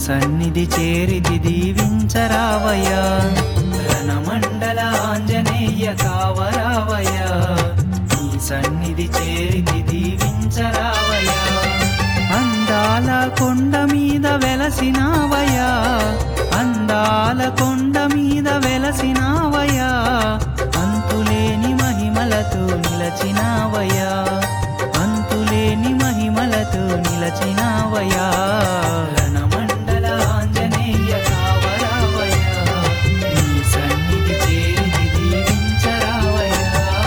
సన్నిధి చేరితి దీవించరావయ్యా రణమండల ఆంజనేయ కావరావయ్యా నీ సన్నిధి చేరితి దీవించరావయ్యా అందాల కొండ మీద వెలసినావయ్యా అందాల కొండ మీద వెలసినావయ్యా అంతులేని మహిమలతో నిలచినావయ్యా అంతులేని మహిమలతో నిలచినావయ్యా రణమండల ఆంజనేయ కావరావయ్యా నీ సన్నిధి చేరి దీవించరావయ్యా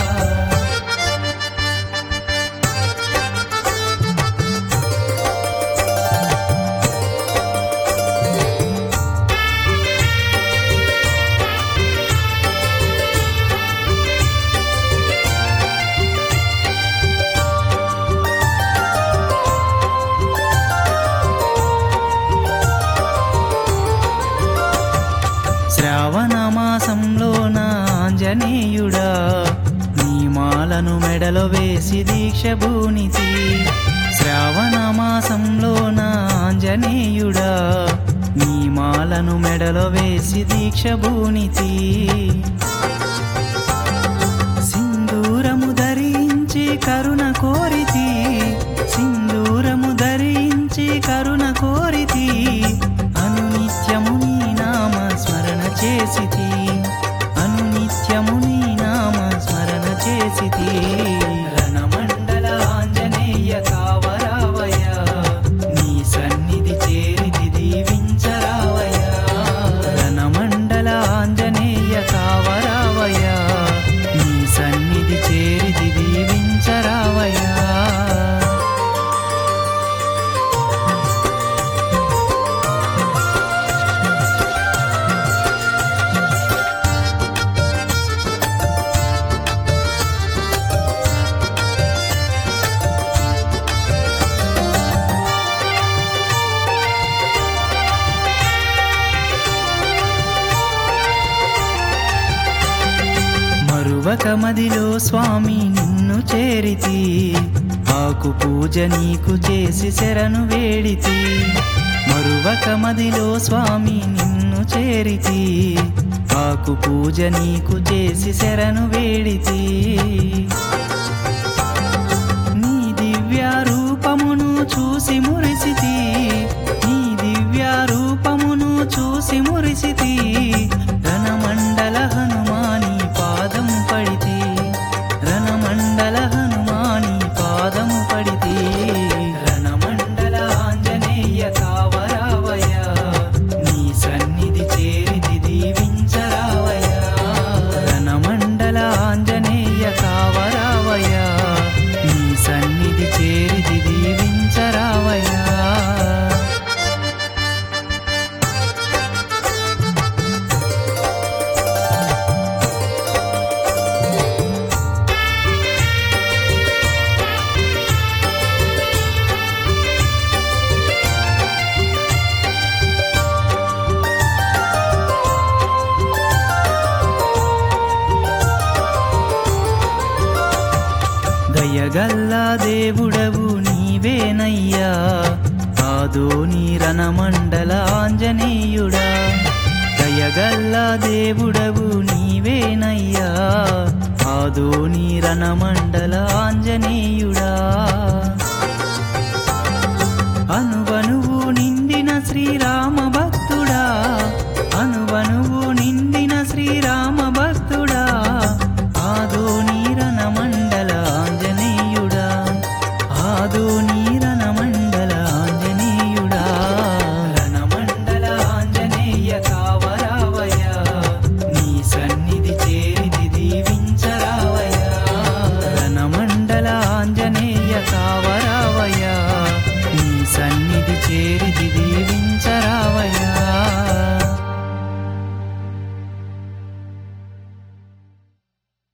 శ్రావణ మాసంలోన ఆంజనేయుడా నీ మాలను మెడలో వేసి దీక్ష భూనితి శ్రావణ మాసంలోన ఆంజనేయుడా నీ మాలను మెడలో వేసి దీక్ష భూనితి సింధూరము ధరించి కరుణ కోరితి సింధూరము ధరించి కరుణ కోరితి అనునిత్యము నీ నామ స్మరణ చేసితి అనునిత్యము నీ నామ స్మరణ చేసితి రణమండల ఆంజనేయ కావరావయ్యా నీ సన్నిధి చేరితి దీవించరావయ్యా రణమండల ఆంజనేయ కావరావయ్యా నీ సన్నిధి చేరితి దీవించరావయ్యా మరువక మదిలో స్వామి నిన్ను చేరితి ఆకు పూజ నీకు చేసి శరణు వేడితి మరువక మదిలో స్వామి నిన్ను చేరితి ఆకు పూజ నీకు చేసి శరణు వేడితి నీ దివ్య రూపమును చూసి మురిసితి నీ దివ్య రూపమును చూసి మురిసితి రణమండల హనుమాని పాదం పడితి రణమండల హనుమాని పాదం పడితి రణమండల ఆంజనేయ కావరావయ్యా నీ సన్నిధి చేరితి దీవించరావయ్యా రణమండల ఆంజనేయ కావరావయ్యా నీ సన్నిధి చేరితి దీవించరావయ్యా దయగల్లా దేవుడవు నీవేనయ్యా ఆదోని రణమండల ఆంజనేయుడా దయగల్లా దేవుడవు నీవేనయ్యా ఆదోని రణమండల ఆంజనేయుడా అనువనువు నిండిన శ్రీరామ భక్తి